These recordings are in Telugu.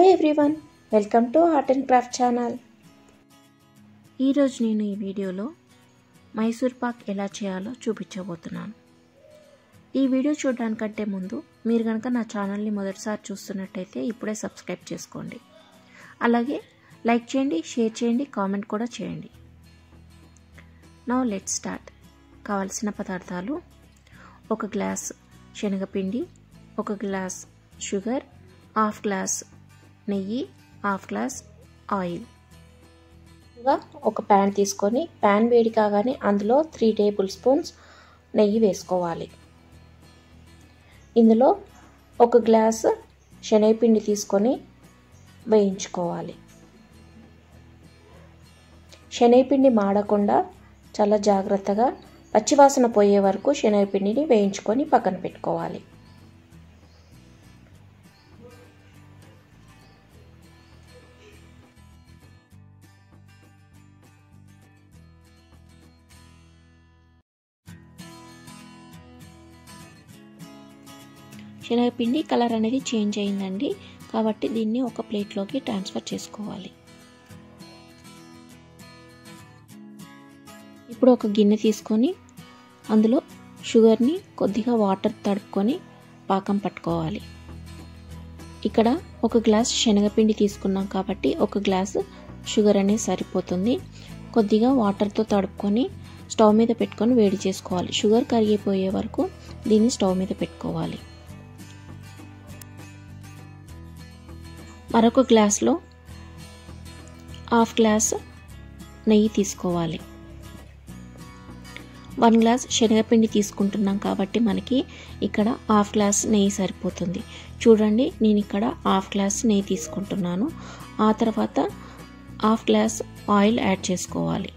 everyone welcome to art and craft channel ఈరోజు నేను ఈ వీడియోలో మైసూర్ పాక్ ఎలా చేయాలో చూపించబోతున్నాను ఈ వీడియో చూడడానికంటే ముందు మీరు కనుక నా ఛానల్ని మొదటిసారి చూస్తున్నట్టయితే ఇప్పుడే సబ్స్క్రైబ్ చేసుకోండి అలాగే లైక్ చేయండి షేర్ చేయండి కామెంట్ కూడా చేయండి నౌ లెట్ స్టార్ట్ కావలసిన పదార్థాలు ఒక గ్లాస్ శనగపిండి ఒక గ్లాస్ షుగర్ హాఫ్ గ్లాస్ నెయ్యి హాఫ్ గ్లాస్ ఆయిల్ ఒక ప్యాన్ తీసుకొని ప్యాన్ వేడి కాగానే అందులో త్రీ టేబుల్ స్పూన్స్ నెయ్యి వేసుకోవాలి ఇందులో ఒక గ్లాస్ శనగపిండి తీసుకొని వేయించుకోవాలి శనగపిండి మాడకుండా చాలా జాగ్రత్తగా పచ్చివాసన పోయే వరకు శనగపిండిని వేయించుకొని పక్కన పెట్టుకోవాలి శనగపిండి కలర్ అనేది చేంజ్ అయిందండి కాబట్టి దీన్ని ఒక ప్లేట్లోకి ట్రాన్స్ఫర్ చేసుకోవాలి ఇప్పుడు ఒక గిన్నె తీసుకొని అందులో షుగర్ని కొద్దిగా వాటర్ తడుపుకొని పాకం పట్టుకోవాలి ఇక్కడ ఒక గ్లాస్ శనగపిండి తీసుకున్నాం కాబట్టి ఒక గ్లాసు షుగర్ అనేది సరిపోతుంది కొద్దిగా వాటర్తో తడుపుకొని స్టవ్ మీద పెట్టుకొని వేడి చేసుకోవాలి షుగర్ కరిగిపోయే వరకు దీన్ని స్టవ్ మీద పెట్టుకోవాలి మరొక గ్లాస్లో హాఫ్ గ్లాస్ నెయ్యి తీసుకోవాలి వన్ గ్లాస్ శనగపిండి తీసుకుంటున్నాం కాబట్టి మనకి ఇక్కడ హాఫ్ గ్లాస్ నెయ్యి సరిపోతుంది చూడండి నేను ఇక్కడ హాఫ్ గ్లాస్ నెయ్యి తీసుకుంటున్నాను ఆ తర్వాత హాఫ్ గ్లాస్ ఆయిల్ యాడ్ చేసుకోవాలి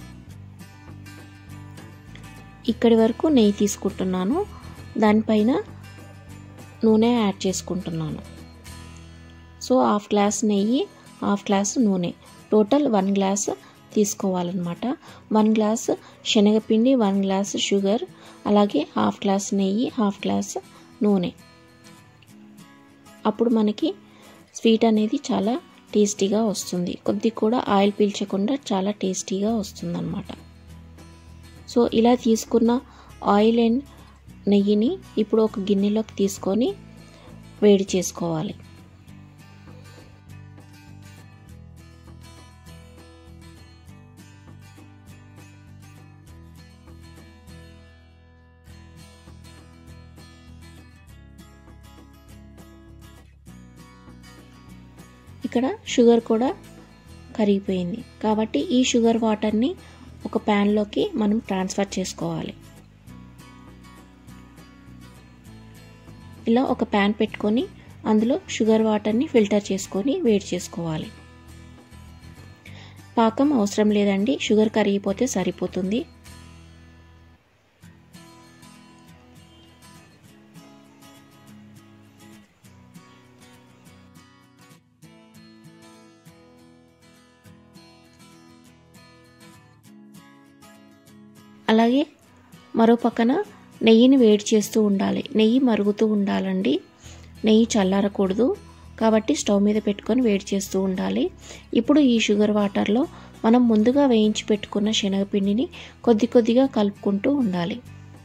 ఇక్కడి వరకు నెయ్యి తీసుకుంటున్నాను దానిపైన నూనె యాడ్ చేసుకుంటున్నాను సో హాఫ్ గ్లాస్ నెయ్యి హాఫ్ గ్లాస్ నూనె టోటల్ వన్ గ్లాస్ తీసుకోవాలన్నమాట వన్ గ్లాస్ శనగపిండి వన్ గ్లాస్ షుగర్ అలాగే హాఫ్ గ్లాస్ నెయ్యి హాఫ్ గ్లాస్ నూనె అప్పుడు మనకి స్వీట్ అనేది చాలా టేస్టీగా వస్తుంది కొద్ది కూడా ఆయిల్ పీల్చకుండా చాలా టేస్టీగా వస్తుందన్నమాట సో ఇలా తీసుకున్న ఆయిల్ అండ్ నెయ్యిని ఇప్పుడు ఒక గిన్నెలోకి తీసుకొని వేడి చేసుకోవాలి ఇక్కడ షుగర్ కూడా కరిగిపోయింది కాబట్టి ఈ షుగర్ వాటర్ని ఒక ప్యాన్లోకి మనం ట్రాన్స్ఫర్ చేసుకోవాలి ఇలా ఒక ప్యాన్ పెట్టుకొని అందులో షుగర్ వాటర్ని ఫిల్టర్ చేసుకొని వేడి చేసుకోవాలి పాకం అవసరం లేదండి షుగర్ కరిగిపోతే సరిపోతుంది అలాగే మరో పక్కన నెయ్యిని వేడి చేస్తూ ఉండాలి నెయ్యి మరుగుతూ ఉండాలండి నెయ్యి చల్లారకూడదు కాబట్టి స్టవ్ మీద పెట్టుకొని వేడి చేస్తూ ఉండాలి ఇప్పుడు ఈ షుగర్ వాటర్లో మనం ముందుగా వేయించి పెట్టుకున్న శనగపిండిని కొద్ది కొద్దిగా కలుపుకుంటూ ఉండాలి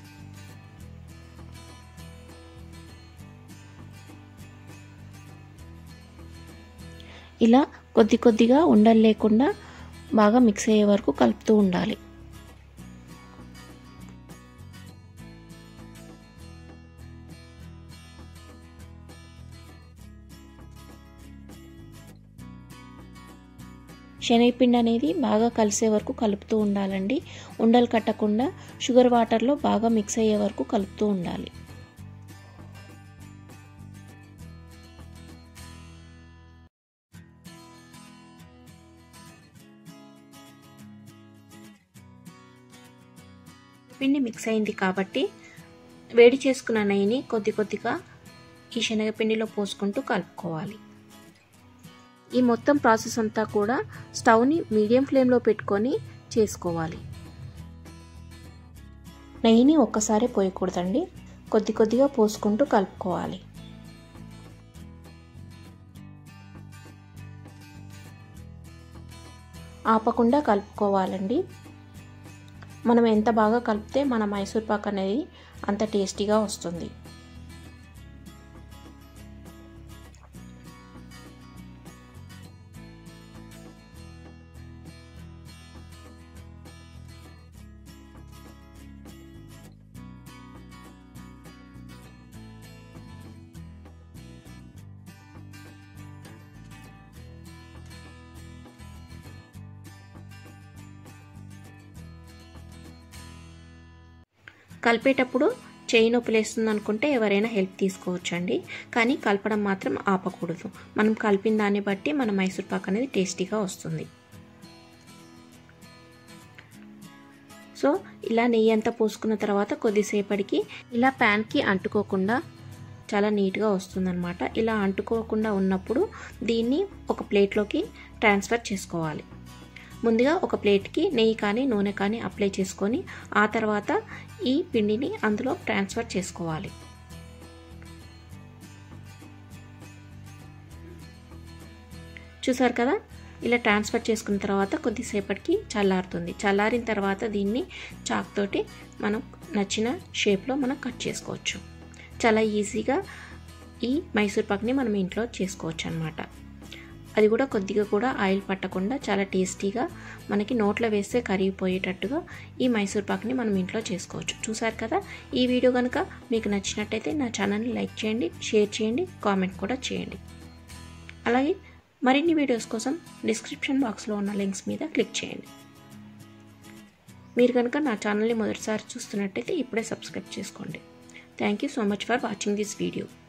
ఇలా కొద్ది కొద్దిగా ఉండలు లేకుండా బాగా మిక్స్ అయ్యే వరకు కలుపుతూ ఉండాలి శనగపిండి అనేది బాగా కలిసే వరకు కలుపుతూ ఉండాలండి ఉండలు కట్టకుండా షుగర్ వాటర్లో బాగా మిక్స్ అయ్యే వరకు కలుపుతూ ఉండాలి పిండి మిక్స్ అయింది కాబట్టి వేడి చేసుకున్న నెయ్యిని కొద్ది కొద్దిగా ఈ శనగపిండిలో పోసుకుంటూ కలుపుకోవాలి ఈ మొత్తం ప్రాసెస్ అంతా కూడా స్టవ్ని మీడియం ఫ్లేమ్లో పెట్టుకొని చేసుకోవాలి నెయ్యిని ఒక్కసారి పోయకూడదండి కొద్ది కొద్దిగా పోసుకుంటూ కలుపుకోవాలి ఆపకుండా కలుపుకోవాలండి మనం ఎంత బాగా కలిపితే మన మైసూర్ పాక్ అనేది అంత టేస్టీగా వస్తుంది కలిపేటప్పుడు చేయి నొప్పి లేస్తుంది అనుకుంటే ఎవరైనా హెల్ప్ తీసుకోవచ్చండి కానీ కలపడం మాత్రం ఆపకూడదు మనం కలిపిన దాన్ని బట్టి మన మైసూర్ పాక్ అనేది టేస్టీగా వస్తుంది సో ఇలా నెయ్యి అంతా పోసుకున్న తర్వాత కొద్దిసేపటికి ఇలా ప్యాన్కి అంటుకోకుండా చాలా నీట్గా వస్తుందన్నమాట ఇలా అంటుకోకుండా ఉన్నప్పుడు దీన్ని ఒక ప్లేట్లోకి ట్రాన్స్ఫర్ చేసుకోవాలి ముందుగా ఒక ప్లేట్కి నెయ్యి కానీ నూనె కానీ అప్లై చేసుకొని ఆ తర్వాత ఈ పిండిని అందులో ట్రాన్స్ఫర్ చేసుకోవాలి చూసారు కదా ఇలా ట్రాన్స్ఫర్ చేసుకున్న తర్వాత కొద్దిసేపటికి చల్లారుతుంది చల్లారిన తర్వాత దీన్ని చాక్ తోటి మనం నచ్చిన షేప్లో మనం కట్ చేసుకోవచ్చు చాలా ఈజీగా ఈ మైసూర్ పాక్ని మనం ఇంట్లో చేసుకోవచ్చు అనమాట అది కూడా కొద్దిగా కూడా ఆయిల్ పట్టకుండా చాలా టేస్టీగా మనకి నోట్లో వేస్తే కరిగిపోయేటట్టుగా ఈ మైసూర్ పాక్ని మనం ఇంట్లో చేసుకోవచ్చు చూసారు కదా ఈ వీడియో కనుక మీకు నచ్చినట్టయితే నా ఛానల్ని లైక్ చేయండి షేర్ చేయండి కామెంట్ కూడా చేయండి అలాగే మరిన్ని వీడియోస్ కోసం డిస్క్రిప్షన్ బాక్స్లో ఉన్న లింక్స్ మీద క్లిక్ చేయండి మీరు కనుక నా ఛానల్ని మొదటిసారి చూస్తున్నట్టయితే ఇప్పుడే సబ్స్క్రైబ్ చేసుకోండి thank you so much for watching this video